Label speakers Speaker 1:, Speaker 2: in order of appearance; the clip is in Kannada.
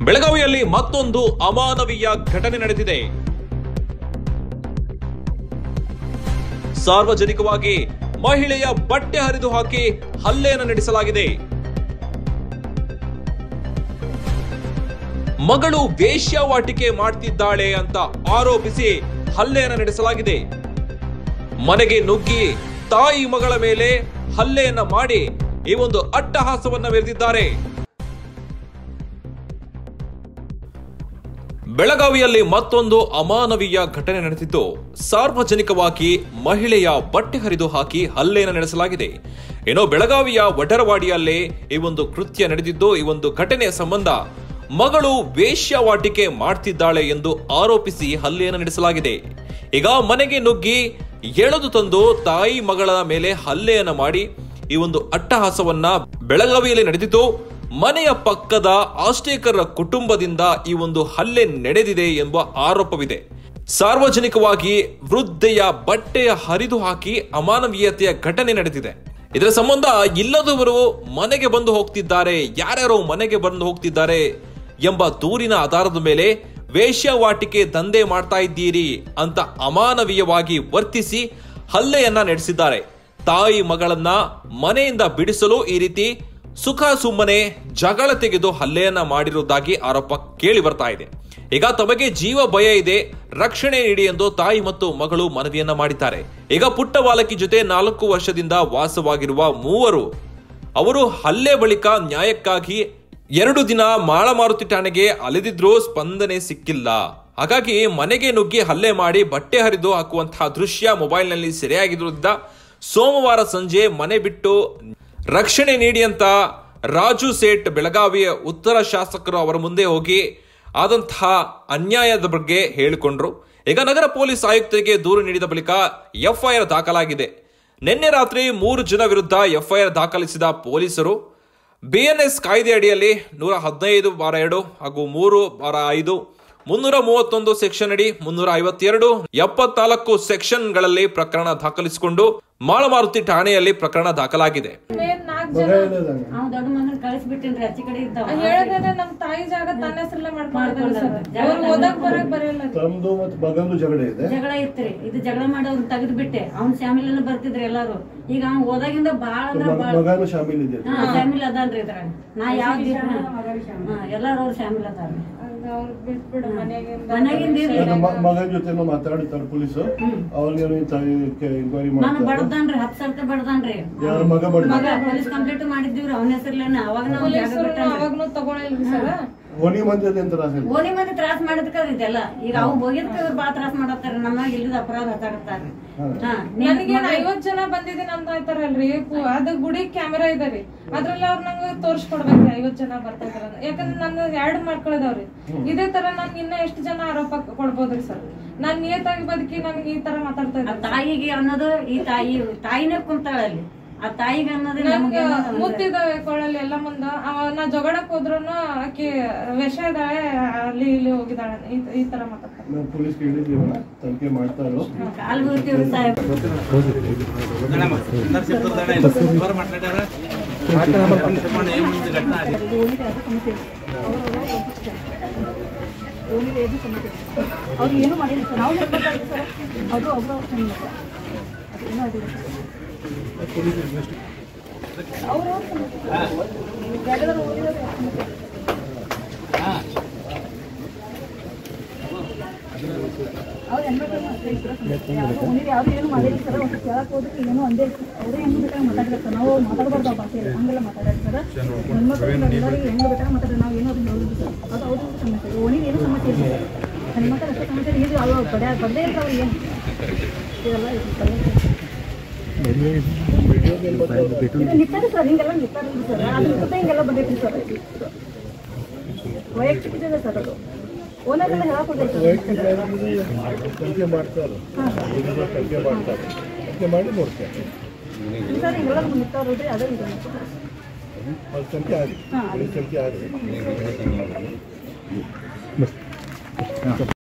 Speaker 1: ಬೆಳಗಾವಿಯಲ್ಲಿ ಮತ್ತೊಂದು ಅಮಾನವೀಯ ಘಟನೆ ನಡೆದಿದೆ ಸಾರ್ವಜನಿಕವಾಗಿ ಮಹಿಳೆಯ ಬಟ್ಟೆ ಹರಿದು ಹಾಕಿ ಹಲ್ಲೆಯನ್ನು ನಡೆಸಲಾಗಿದೆ ಮಗಳು ವೇಶ್ಯಾವಾಟಿಕೆ ಮಾಡ್ತಿದ್ದಾಳೆ ಅಂತ ಆರೋಪಿಸಿ ಹಲ್ಲೆಯನ್ನು ನಡೆಸಲಾಗಿದೆ ಮನೆಗೆ ನುಗ್ಗಿ ತಾಯಿ ಮಗಳ ಮೇಲೆ ಹಲ್ಲೆಯನ್ನ ಮಾಡಿ ಈ ಒಂದು ಅಟ್ಟಹಾಸವನ್ನ ಮೆರೆದಿದ್ದಾರೆ ಬೆಳಗಾವಿಯಲ್ಲಿ ಮತ್ತೊಂದು ಅಮಾನವೀಯ ಘಟನೆ ನಡೆದಿದ್ದು ಸಾರ್ವಜನಿಕವಾಗಿ ಮಹಿಳೆಯ ಬಟ್ಟೆ ಹರಿದು ಹಾಕಿ ಹಲ್ಲೆಯನ್ನು ನಡೆಸಲಾಗಿದೆ ಏನೋ ಬೆಳಗಾವಿಯ ವಡರವಾಡಿಯಲ್ಲೇ ಈ ಒಂದು ಕೃತ್ಯ ನಡೆದಿದ್ದು ಈ ಒಂದು ಘಟನೆಯ ಸಂಬಂಧ ಮಗಳು ವೇಶ್ಯಾವಾಟಿಕೆ ಮಾಡ್ತಿದ್ದಾಳೆ ಎಂದು ಆರೋಪಿಸಿ ಹಲ್ಲೆಯನ್ನು ನಡೆಸಲಾಗಿದೆ ಈಗ ಮನೆಗೆ ನುಗ್ಗಿ ಎಳೆದು ತಂದು ತಾಯಿ ಮಗಳ ಮೇಲೆ ಹಲ್ಲೆಯನ್ನ ಮಾಡಿ ಈ ಒಂದು ಅಟ್ಟಹಾಸವನ್ನ ಬೆಳಗಾವಿಯಲ್ಲಿ ನಡೆದಿದ್ದು ಮನೆಯ ಪಕ್ಕದ ಆಸ್ಟೇಕರ ಕುಟುಂಬದಿಂದ ಈ ಒಂದು ಹಲ್ಲೆ ನಡೆದಿದೆ ಎಂಬ ಆರೋಪವಿದೆ ಸಾರ್ವಜನಿಕವಾಗಿ ವೃದ್ಧೆಯ ಬಟ್ಟೆಯ ಹರಿದು ಹಾಕಿ ಅಮಾನವೀಯತೆಯ ಘಟನೆ ನಡೆದಿದೆ ಇದರ ಸಂಬಂಧ ಇಲ್ಲದವರು ಮನೆಗೆ ಬಂದು ಹೋಗ್ತಿದ್ದಾರೆ ಯಾರ್ಯಾರೋ ಮನೆಗೆ ಬಂದು ಹೋಗ್ತಿದ್ದಾರೆ ಎಂಬ ದೂರಿನ ಆಧಾರದ ಮೇಲೆ ವೇಶ್ಯಾವಾಟಿಕೆ ದಂಧೆ ಮಾಡ್ತಾ ಇದ್ದೀರಿ ಅಂತ ಅಮಾನವೀಯವಾಗಿ ವರ್ತಿಸಿ ಹಲ್ಲೆಯನ್ನ ನಡೆಸಿದ್ದಾರೆ ತಾಯಿ ಮಗಳನ್ನ ಮನೆಯಿಂದ ಬಿಡಿಸಲು ಈ ರೀತಿ ಸುಖ ಸುಮ್ಮನೆ ಜಗಳ ತೆಗೆದು ಹಲ್ಲೆಯನ್ನ ಮಾಡಿರುವುದಾಗಿ ಆರೋಪ ಕೇಳಿ ಬರ್ತಾ ಇದೆ ಈಗ ತಮಗೆ ಜೀವ ಭಯ ಇದೆ ರಕ್ಷಣೆ ನೀಡಿ ಎಂದು ತಾಯಿ ಮತ್ತು ಮಗಳು ಮನವಿಯನ್ನ ಮಾಡಿದ್ದಾರೆ ಈಗ ಪುಟ್ಟ ಬಾಲಕಿ ಜೊತೆ ನಾಲ್ಕು ವರ್ಷದಿಂದ ವಾಸವಾಗಿರುವ ಮೂವರು ಅವರು ಹಲ್ಲೆ ಬಳಿಕ ನ್ಯಾಯಕ್ಕಾಗಿ ಎರಡು ದಿನ ಮಾಳಮಾರುತಿ ಠಾಣೆಗೆ ಅಲೆದಿದ್ರೂ ಸ್ಪಂದನೆ ಸಿಕ್ಕಿಲ್ಲ ಹಾಗಾಗಿ ಮನೆಗೆ ನುಗ್ಗಿ ಹಲ್ಲೆ ಮಾಡಿ ಬಟ್ಟೆ ಹರಿದು ಹಾಕುವಂತಹ ದೃಶ್ಯ ಮೊಬೈಲ್ನಲ್ಲಿ ಸೆರೆಯಾಗಿರುವುದರಿಂದ ಸೋಮವಾರ ಸಂಜೆ ಮನೆ ಬಿಟ್ಟು ರಕ್ಷಣೆ ನೀಡಿ ಅಂತ ರಾಜು ಸೇಠ್ ಬೆಳಗಾವಿಯ ಉತ್ತರ ಶಾಸಕರು ಅವರ ಮುಂದೆ ಹೋಗಿ ಆದಂತಹ ಅನ್ಯಾಯದ ಬಗ್ಗೆ ಹೇಳಿಕೊಂಡ್ರು ಈಗ ನಗರ ಪೊಲೀಸ್ ಆಯುಕ್ತರಿಗೆ ದೂರು ನೀಡಿದ ಬಳಿಕ ಎಫ್ಐಆರ್ ದಾಖಲಾಗಿದೆ ನಿನ್ನೆ ರಾತ್ರಿ ಮೂರು ಜನ ವಿರುದ್ಧ ಎಫ್ಐಆರ್ ದಾಖಲಿಸಿದ ಪೊಲೀಸರು ಬಿಎನ್ಎಸ್ ಕಾಯ್ದೆ ಅಡಿಯಲ್ಲಿ ನೂರ ಹದಿನೈದು ಬಾರ ಎರಡು ಹಾಗೂ ಮೂರು ಬಾರ ಐದು ಮುನ್ನೂರ ಮೂವತ್ತೊಂದು ಸೆಕ್ಷನ್ ಅಡಿ ಮುನ್ನೂರ ಐವತ್ತೆರಡು ಎಪ್ಪತ್ನಾಲ್ಕು ಸೆಕ್ಷನ್ಗಳಲ್ಲಿ ಪ್ರಕರಣ ದಾಖಲಿಸಿಕೊಂಡು ಮಾಳಮಾರುತಿ ಠಾಣೆಯಲ್ಲಿ ಪ್ರಕರಣ ದಾಖಲಾಗಿದೆ
Speaker 2: ಮೇನ್ ನಾಲ್ಕ್
Speaker 3: ಮಗ
Speaker 2: ಜನ
Speaker 3: ಇಲ್ಲದಂಗ
Speaker 4: ಅವ್ನ್ ದೊಡ್ಡ ಮಗನ್ ಕಳಿಸ್ಬಿಟ್ಟಿನ್ರಿ ಆಚೆ ಕಡೆ ಇದ್ದಾವ
Speaker 2: ಹೇಳದ್ರೆ ನಮ್ ತಾಯಿ ಜಾಗ ತನ್ನ ಹೆಸರಲ್ಲೇ ಮಾಡ್ಕೊಂಡಿದ್ದಾರೆ ಸರ್
Speaker 4: ಜಾಗ
Speaker 2: ಅವ್ರು ಓದಕ್ ಬರಕ್ ಬರೆಯಲ್ಲ
Speaker 3: ತಮ್ದು ಮತ್ತು ಮಗಂದು ಜಗಳ ಇದೆ
Speaker 4: ಜಗಳ ಇತ್ರಿ ಇದು ಜಗಳ ಮಾಡೋದ್ ತೆಗೆದು ಬಿಟ್ಟೆ ಅವ್ನ ಫ್ಯಾಮಿಲಿನ ಬರ್ತಿದ್ರಿ ಎಲ್ಲಾರು ಈಗ ಅವ್ನ್ ಹೋದಾಗಿಂದ ಬಾಳ ಅಂದ್ರ
Speaker 3: ಮಗ-
Speaker 4: ಬಾಳ
Speaker 3: ಮಗನು ಶಾಮೀಲ್ ಇದೆ
Speaker 4: ಹಾ ಫ್ಯಾಮಿಲಿ ಅದಾನ್ರಿ ಇದ್ರಾಗ ನಾ ಯಾವ ಎಲ್ಲಾರು ಅವ್ರ ಫ್ಯಾಮಿಲಿ ಅದಾರ್ರಿ
Speaker 2: ಅವ್ರು ಬಿಟ್ಬಿಡು ಮನೆಗಿಂದ
Speaker 4: ಮನೆಗಿಂದ ಇರ್ಲಿ.
Speaker 3: ಯಾಕೆ ಮ- ಮಗನ ಜೊತೆ ಮಾತಾಡಿರ್ತಾರೆ ಪೊಲೀಸು ಅವ್ರಿಗೆ ಇನ್ಕ್ವೈರಿ
Speaker 4: ನಾನು
Speaker 3: ಮಾಡ್ತಾರೆ
Speaker 4: ಬಡದಾನ್ರಿ ಹತ್ತು ಸರ್ತಿ ಬಡದಾನ್ರಿ
Speaker 3: ಯಾರ ಮಗ ಬಡ
Speaker 4: ಮಗ ಪೊಲೀಸ್ ಕಂಪ್ಲೇಂಟ್ ಮಾಡಿದ್ದೀವ್ರಿ ಅವನ ಹೆಸರ್ಲೇನ ಅವಾಗ ನಾವು ಜಾಗ
Speaker 2: ಪೊಲೀಸರು
Speaker 4: ಬಿಟ್ಟನ್ರಿ
Speaker 2: ಅವಾಗ್ನು ತಗೊಳಿಲ್ರಿ ಸರ್
Speaker 3: ಓಣಿ ಮಂದಿ ಅಂತ ರಾಸ
Speaker 4: ಓಣಿ ಮಂದಿ ತ್ರಾಸ ಮಾಡಿದ್ಕ ಇದೆಲ್ಲ ಈಗ ಅವ್ ಹೋಗಿದ್ಕ ಇವ್ರು ಬಾಳ ತ್ರಾಸ ಮಾಡತ್ತಾರ ನಮ್ಮಾಗ ಇಲ್ಲದ ಅಪರಾಧ ಹಚ್ಚಾಕತ್ತಾರ್ರಿ ಹಾ
Speaker 2: ನನಗೇನ್ ಐವತ್ ಜನ ಬಂದಿದ್ದೀನಿ ಅಂತ ಆಯ್ತಾರಲ್ರಿ ಪು- ಅದು ಗುಡಿ ಕ್ಯಾಮೆರಾ ಇದೆ ರೀ ಅದ್ರಲ್ಲಿ ಅವ್ರ ನಂಗೆ ತೋರ್ಸ್ಕೊಡ್ಬೇಕ್ರಿ ಐವತ್ ಜನ ಬರ್ತಾ ಇದಾರ ಅಂತ. ಯಾಕಂದ್ರೆ ನನ್ನ ಎರಡ್ ಮಕ್ಳದವ್ರಿ ಇದೇ ತರ ನಾನ್ ಇನ್ನ ಎಷ್ಟು ಜನ ಆರೋಪ ಕೊಡ್ಬೋದ್ರಿ ಸರ್ ನಾನ್ ನಿಯತ್ತಾಗಿ ಬದುಕಿ ನನ್ಗೆ ಈ ತರ ಮಾತಾಡ್ತಾ
Speaker 4: ಆ
Speaker 2: ಇದ್ದಾರೆ
Speaker 4: ತಾಯಿಗೆ ಅನ್ನೋದು ಈ ತಾಯಿ ತಾಯಿನೇ ಕುಂತಾಳ ಅಲ್ಲಿ ಆ ತಾಯಿಗೆ ಅನ್ನೋದು
Speaker 2: ನನ್ಗೆ
Speaker 4: ನಮ್ಗೆ
Speaker 2: ಮುತ್ತಿದಾವೆ ಕೊಳ್ಳಲ್ಲಿ ಎಲ್ಲ ಮುಂದ ಅವ ನಾ ಜಗಳಕ್ ಹೋದ್ರುನು ಆಕಿ ವಿಷ ಇದ್ದಾಳೆ ಅಲ್ಲಿ ಇಲ್ಲಿ ಹೋಗಿದ್ದಾಳೆ ಈ- ಈ ತರ ಮಾತಾಡ್ತಾರೆ
Speaker 3: ನಾವು ಪೊಲೀಸ್ ಹೇಳಿದ್ದೀವಲ್ಲ ತನಿಖೆ ಮಾಡ್ತಾರೋ
Speaker 4: ಕಾಲ್ ಬೀಳ್ತೀವ್ರಿ ಸಾಹೇಬ್
Speaker 5: ಅವ್ರು ಏನು ಮಾಡಿಲ್ಲ ಸರ್ ನಾವು ಹೇಳ್ಬೇಕಾಗಿತ್ತು ಸರ್ ಅದು ಒಬ್ಬರು ಅವ್ರ ಫ್ರೆಂಡ್ ಸರ್ ಅದು ಏನೂ ಆಗಿಲ್ಲ ಸರ್ ಅವರು ಜಾಗದಲ್ಲಿ ಓದಿರೋದು ಅವ್ರು ಹೆಣ್ಮಕ್ಳು ಅಷ್ಟೇ ಇದ್ರು ಉನಿಗೆ ಯಾರು ಏನು ಮಾಡಿಲ್ಲ ಸರ್ ಅವ್ರು ಕೇಳಕ್ಕೆ ಹೋದಕ್ಕೆ ಏನು ಒಂದೇ ಅವರೇ ಹೆಂಗ್ ಬೇಕಾಗಿ ಮಾತಾಡಿದ್ರೆ ಸರ್ ನಾವು ಮಾತಾಡಬಾರ್ದು ಆ ಭಾಷೆಯಲ್ಲಿ ಹಂಗೆಲ್ಲ ಮಾತಾಡೋದು ಸರ್ ಹೆಣ್ಮಕ್ಳು ಎಲ್ಲರಿಗೂ ಹೆಂಗ್ ಬೇಕಾದ್ರೆ ಮಾತಾಡಿದ್ರೆ ನಾವು ಏನೋ ಅದನ್ನ ಹೇಳೋದು ಸರ್ ಅದು ಅವ್ರದ್ದು ಸಮಸ್ಯೆ ಓಣಿಗೆ ಏನು ಸಮಸ್ಯೆ ಇಲ್ಲ ಸರ್ ಹೆಣ್ಮಕ್ಳು ಅಷ್ಟೇ ಸಮಸ್ಯೆ ಇದೆ. ಇದು ಅವ್ರು ಬಡ ಬಡ್ಡೆ ಇಲ್ಲ ಅವ್ರು ಏನು ಇದೆಲ್ಲ ಇದು ಇದು ನಿಂತಾರೆ ಸರ್ ಹಿಂಗೆಲ್ಲ ನಿಂತಾರೆ ಸರ್ ಅದ್ರ ಜೊತೆ ಹಿಂಗೆಲ್ಲ ಬಂದೈತಿ ಸರ್ ವೈಯಕ್ತಿಕ ಇದೆ ಸರ್ ಅದು ಓನರ್ಗೆಲ್ಲ ಹೇಳಕ್ ಹೋಗೈತೆ
Speaker 3: ವೈಯಕ್ತಿಕ ತನಿಖೆ ಮಾಡ್ತಾರೆ ತನಿಖೆ ಮಾಡ್ತಾರೆ ತನಿಖೆ ಮಾಡಿ ನೋಡ್ತಾರೆ
Speaker 5: ಸರ್ ಹಿಂಗೆಲ್ಲ ನಿಂತಾರೋದ್ರಿ ಅದೇ ಇದು
Speaker 3: ಅದು ತನಿಖೆ ಆಗಿ ಪೊಲೀಸ್ ತನಿಖೆ ಆಗಿ